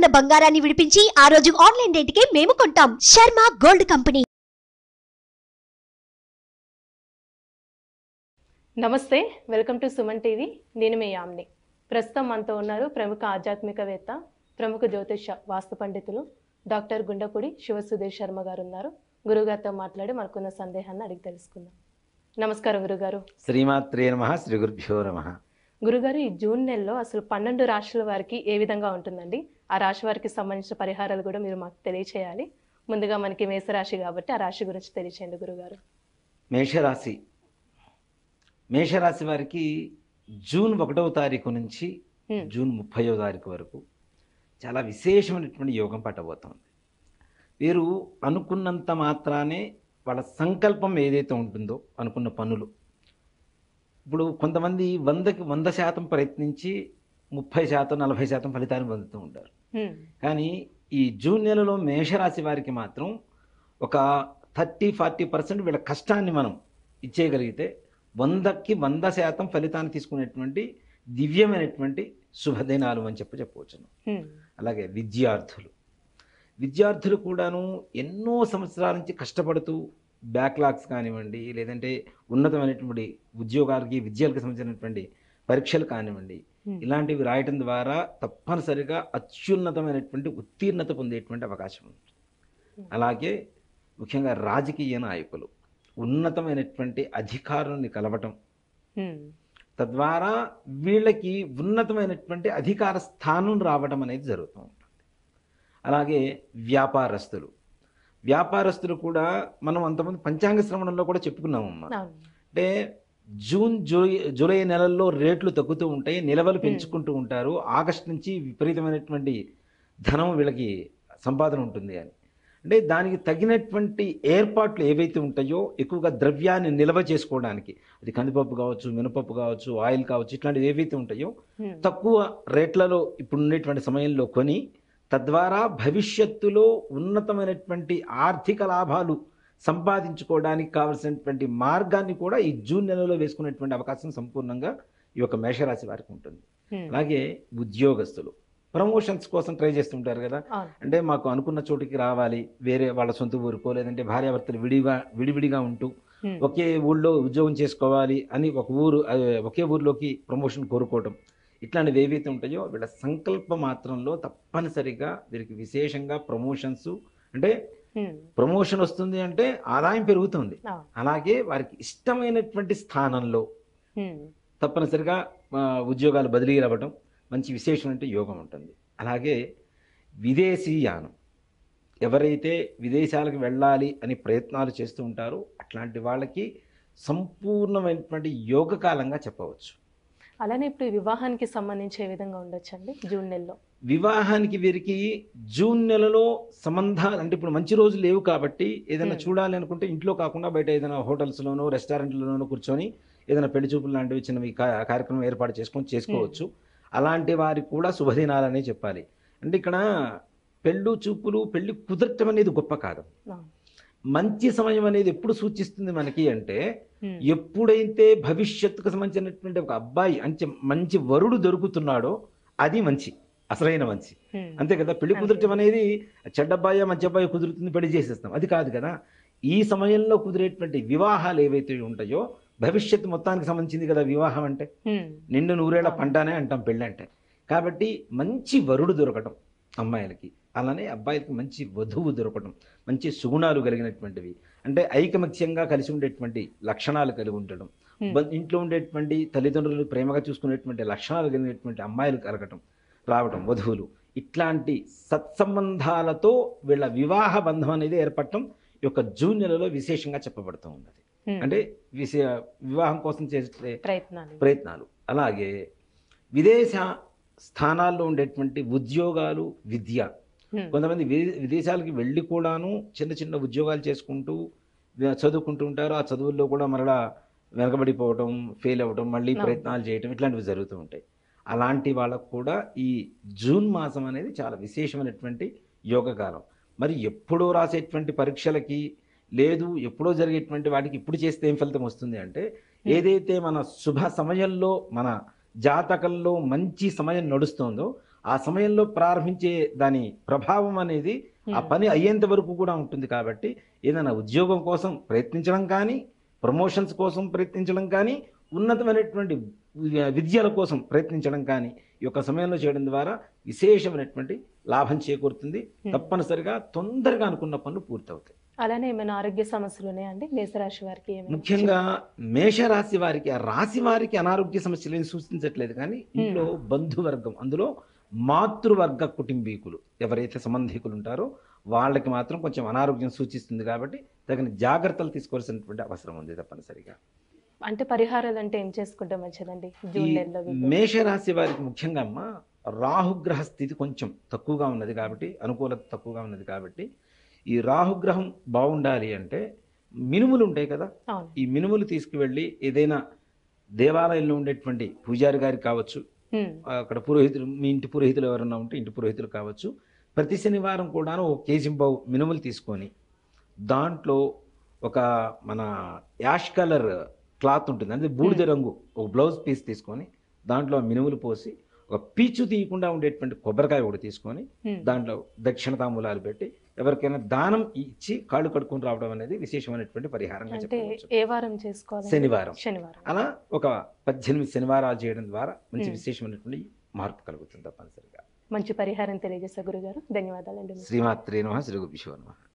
ఉన్న బంగారాన్ని విడిపించి ఆ రోజు ఆన్లైన్ రేటుకే మేము కొంటాం Sharma gold company namaste welcome to Suman TV నేను మీ యామ్ని ప్రస్తుతం మనతో ఉన్నారు ప్రముఖ ఆధ్యాత్మికవేత్త ప్రముఖ జ్యోతిష వాస్తు పండితులు డాక్టర్ గుండపూడి శివ సుధీర్ శర్మ గారు ఉన్నారు గురుగారితో మాట్లాడి మనకున్న సందేహాన్ని అడిగి తెలుసుకుందాం నమస్కారం గురుగారు శ్రీమాత్రే నమ శ్రీ గురుభ్యో నమ గురుగారు ఈ జూన్ నెలలో అసలు పన్నెండు రాశుల వారికి ఏ విధంగా ఉంటుందండి ఆ రాశి వారికి సంబంధించిన పరిహారాలు కూడా మీరు మాకు తెలియచేయాలి ముందుగా మనకి మేషరాశి కాబట్టి ఆ రాశి గురించి తెలియచేయండి గురుగారు మేషరాశి మేషరాశి వారికి జూన్ ఒకటవ తారీఖు నుంచి హ్మ్. జూన్ ముప్పైవ తారీఖు వరకు చాలా విశేషమైనటువంటి యోగం పట్టబోతోంది వీరు అనుకున్నంత మాత్రానే వాళ్ళ సంకల్పం ఏదైతే ఉంటుందో అనుకున్న పనులు ఇప్పుడు కొంతమంది వందకి వంద శాతం ప్రయత్నించి ముప్పై శాతం నలభై శాతం ఫలితాన్ని పొందుతూ ఉంటారు హ్మ్. కానీ ఈ జూన్ నెలలో మేషరాశి వారికి మాత్రం ఒక థర్టీ ఫార్టీ పర్సెంట్ వీళ్ళ కష్టాన్ని మనం ఇచ్చేయగలిగితే వందకి వంద శాతం ఫలితాన్ని తీసుకునేటువంటి దివ్యమైనటువంటి శుభదినాలు అని చెప్పి చెప్పవచ్చును హ్మ్. అలాగే విద్యార్థులు విద్యార్థులు కూడాను ఎన్నో సంవత్సరాల నుంచి కష్టపడుతూ బ్యాక్లాగ్స్ కానివ్వండి లేదంటే ఉన్నతమైనటువంటి ఉద్యోగాలకి విద్యలకు సంబంధించినటువంటి పరీక్షలు కానివ్వండి హ్మ్. ఇలాంటివి రాయటం ద్వారా తప్పనిసరిగా అత్యున్నతమైనటువంటి ఉత్తీర్ణత పొందేటువంటి అవకాశం ఉంది అలాగే ముఖ్యంగా రాజకీయ నాయకులు ఉన్నతమైనటువంటి అధికారుల్ని కలవటం హ్మ్. తద్వారా వీళ్ళకి ఉన్నతమైనటువంటి అధికార స్థానం రావడం అనేది జరుగుతూ ఉంటుంది అలాగే వ్యాపారస్తులు వ్యాపారస్తులు కూడా మనం అంతమంది పంచాంగ శ్రవణంలో కూడా చెప్పుకున్నామమ్మా అవును. అంటే జూన్ జూలై జూలై నెలల్లో రేట్లు తగ్గుతూ ఉంటాయి నిలవలు పెంచుకుంటూ ఉంటారు ఆగస్ట్ నుంచి విపరీతమైనటువంటి ధనం వీళ్ళకి సంపాదన ఉంటుంది అని అంటే దానికి తగినటువంటి ఏర్పాట్లు ఏవైతే ఉంటాయో ఎక్కువగా ద్రవ్యాన్ని నిల్వ చేసుకోవడానికి అది కందిపప్పు కావచ్చు మినపప్పు కావచ్చు ఆయిల్ కావచ్చు ఇట్లాంటివి ఏవైతే ఉంటాయో హ్మ్. తక్కువ రేట్లలో ఇప్పుడు ఉండేటువంటి సమయంలో కొని తద్వారా భవిష్యత్తులో ఉన్నతమైనటువంటి ఆర్థిక లాభాలు సంపాదించుకోవడానికి కావలసినటువంటి మార్గాన్ని కూడా ఈ జూన్ నెలలో వేసుకునేటువంటి అవకాశం సంపూర్ణంగా ఈ యొక్క మేషరాశి వారికి ఉంటుంది హ్మ్. అలాగే ఉద్యోగస్తులు ప్రమోషన్స్ కోసం ట్రై చేస్తుంటారు కదా అవును. అంటే మాకు అనుకున్న చోటికి రావాలి వేరే వాళ్ళ సొంత ఊరుకో లేదంటే భార్యాభర్తలు విడిగా విడివిడిగా ఉంటూ హ్మ్. ఒకే ఊళ్ళో ఉద్యోగం చేసుకోవాలి అని ఒక ఊరు అదే, ఒకే ఊరిలోకి ప్రమోషన్ కోరుకోవటం ఇట్లాంటివి ఏవైతే ఉంటాయో వీళ్ళ సంకల్ప మాత్రంలో తప్పనిసరిగా వీరికి విశేషంగా ప్రమోషన్స్ అంటే హ్మ్. ప్రమోషన్ వస్తుంది అంటే ఆదాయం పెరుగుతుంది అవును. అలాగే వారికి ఇష్టమైనటువంటి స్థానంలో హ్మ్. తప్పనిసరిగా ఆ, ఉద్యోగాలు బదిలీ అవ్వడం మంచి విశేషమైన యోగం ఉంటుంది అలాగే విదేశీయానం ఎవరైతే విదేశాలకు వెళ్ళాలి అని ప్రయత్నాలు చేస్తూ ఉంటారో అట్లాంటి వాళ్ళకి సంపూర్ణమైనటువంటి యోగకాలంగా చెప్పవచ్చు అలానే ఇప్పుడు ఈ వివాహానికి సంబంధించి ఏ విధంగా ఉండొచ్చండి జూన్ నెలలో వివాహానికి వీరికి జూన్ నెలలో సంబంధాలు అంటే ఇప్పుడు మంచి రోజులు లేవు కాబట్టి ఏదైనా Hmm. చూడాలి అనుకుంటే ఇంట్లో కాకుండా బయట ఏదైనా హోటల్స్లోనో రెస్టారెంట్లోనో కూర్చొని ఏదైనా పెళ్లి చూపులు లాంటివి చిన్నవి కా- కార్యక్రమం ఏర్పాటు చేసుకొని చేసుకోవచ్చు అలాంటి వారికి కూడా శుభదినాలనే చెప్పాలి అంటే ఇక్కడ పెళ్ళు చూపులు పెళ్లి కుదరటం అనేది గొప్ప కాదు అవును. మంచి సమయం అనేది ఎప్పుడు సూచిస్తుంది మనకి అంటే హ్మ్. ఎప్పుడైతే భవిష్యత్తుకు సంబంధించినటువంటి ఒక అబ్బాయి అంటే మంచి వరుడు దొరుకుతున్నాడో అది మంచి అసలైన మంచి హ్మ్. అంతే కదా పెళ్లి అంతే. కుదరటం అనేది చెడ్డబ్బాయి మంచి అబ్బాయి కుదురుతుంది పెళ్లి చేసేస్తాం అది కాదు కదా ఈ సమయంలో కుదిరేటువంటి వివాహాలు ఏవైతే ఉంటాయో భవిష్యత్తు మొత్తానికి సంబంధించింది కదా వివాహం అంటే హ్మ్. నిండు నూరేళ్ల పంటనే అంటాం పెళ్ళి అంటే కాబట్టి మంచి వరుడు దొరకటం అమ్మాయిలకి అలానే అబ్బాయిలకి మంచి వధువు దొరకటం మంచి సుగుణాలు కలిగినటువంటివి అంటే ఐకమత్యంగా కలిసి ఉండేటువంటి లక్షణాలు కలిగి ఉండటం హ్మ్. బ- ఇంట్లో ఉండేటువంటి తల్లిదండ్రులు ప్రేమగా చూసుకునేటువంటి లక్షణాలు కలిగినటువంటి అమ్మాయిలు కలగటం రావటం వధువులు ఇట్లాంటి సత్సంబంధాలతో వీళ్ళ వివాహ బంధం అనేది ఏర్పడటం ఈ యొక్క జూన్ నెలలో విశేషంగా చెప్పబడుతూ ఉన్నది హ్మ్. అంటే విశే వివాహం కోసం చేసే ప్రయత్నాలు ప్రయత్నాలు అలాగే విదేశ స్థానాల్లో ఉండేటువంటి ఉద్యోగాలు విద్య హ్మ్. కొంతమంది వి- విదేశాలకి వెళ్ళి కూడాను చిన్న చిన్న ఉద్యోగాలు చేసుకుంటూ వ- చదువుకుంటూ ఉంటారు ఆ చదువుల్లో కూడా మరలా వెనకబడిపోవటం ఫెయిల్ అవ్వటం మళ్ళీ అవును. ప్రయత్నాలు చేయటం ఇట్లాంటివి జరుగుతూ ఉంటాయి అలాంటి వాళ్ళకు కూడా ఈ జూన్ మాసం అనేది చాలా విశేషమైనటువంటి యోగకాలం మరి ఎప్పుడో రాసేటువంటి పరీక్షలకి లేదు ఎప్పుడో జరిగేటువంటి వాటికి ఇప్పుడు చేస్తే ఏం ఫలితం వస్తుంది అంటే ఏదైతే మన శుభ సమయంలో మన జాతకంలో మంచి సమయం నడుస్తుందో ఆ సమయంలో ప్రారంభించే దాని ప్రభావం అనేది ఆ పని అయ్యేంత వరకు కూడా ఉంటుంది కాబట్టి ఏదైనా ఉద్యోగం కోసం ప్రయత్నించడం కానీ ప్రమోషన్స్ కోసం ప్రయత్నించడం కానీ ఉన్నతమైనటువంటి వి- విద్యల కోసం ప్రయత్నించడం కానీ ఈ యొక్క సమయంలో చేయడం ద్వారా విశేషమైనటువంటి లాభం చేకూరుతుంది Hmm. తప్పనిసరిగా తొందరగా అనుకున్న పనులు పూర్తవుతాయి అలానే ఏమైనా ఆరోగ్య సమస్యలు ఉన్నాయండి మేషరాశి వారికి ఏమైనా ముఖ్యంగా మేషరాశి వారికి ఆ రాశి వారికి అనారోగ్య సమస్యలు ఏమి సూచించట్లేదు కానీ ఇంట్లో బంధువర్గం అందులో మాతృవర్గ కుటుంబీకులు ఎవరైతే సంబంధికులు ఉంటారో వాళ్ళకి మాత్రం కొంచెం అనారోగ్యం సూచిస్తుంది కాబట్టి తగిన జాగ్రత్తలు తీసుకోవాల్సినటువంటి అవసరం ఉంది తప్పనిసరిగా అంటే పరిహారాలు అంటే ఏం చేసుకుంటే మంచిదండి ఈ జూన్ నెలలో వీళ్ళు? మేషరాశి వారికి ముఖ్యంగా అమ్మ రాహుగ్రహ స్థితి కొంచెం తక్కువగా ఉన్నది కాబట్టి అనుకూలత తక్కువగా ఉన్నది కాబట్టి ఈ రాహుగ్రహం బాగుండాలి అంటే మినుములు ఉంటాయి కదా అవును ఈ మినుములు తీసుకువెళ్ళి ఏదైనా దేవాలయంలో ఉండేటువంటి పూజారి గారికి కావచ్చు ఉమ్, అక్కడ పురోహితులు మీ ఇంటి పురోహితులు ఎవరన్నా ఉంటే ఇంటి పురోహితులు కావచ్చు ప్రతి శనివారం కూడాను ఒక కేజీ బావు మినుములు తీసుకొని దాంట్లో ఒక మన యాష్ కలర్ క్లాత్ ఉంటుంది అంటే బూడిద రంగు ఒక బ్లౌజ్ పీస్ తీసుకొని దాంట్లో మినుములు పోసి ఒక పీచు తీయకుండా ఉండేటువంటి కొబ్బరికాయ ఒకటి తీసుకొని ఉమ్. దాంట్లో దక్షిణ తాంబూలాలు పెట్టి ఎవరికైనా దానం ఇచ్చి కాళ్ళు కడుక్కొని రావడం అనేది విశేషమైనటువంటి పరిహారంగా అంటే చెప్పవచ్చు ఏ వారం చేసుకోవాలి శనివారం శనివారం అలా ఒక పద్దెనిమిది శనివారాలు చేయడం ద్వారా మంచి Hmm. విశేషమైనటువంటి మార్పు కలుగుతుంది తప్పనిసరిగా మంచి పరిహారం తెలియజేసే గురుగారు ధన్యవాదాలండి మీకు. శ్రీమాత్రే నమ శ్రీ గురుభ్యో నమః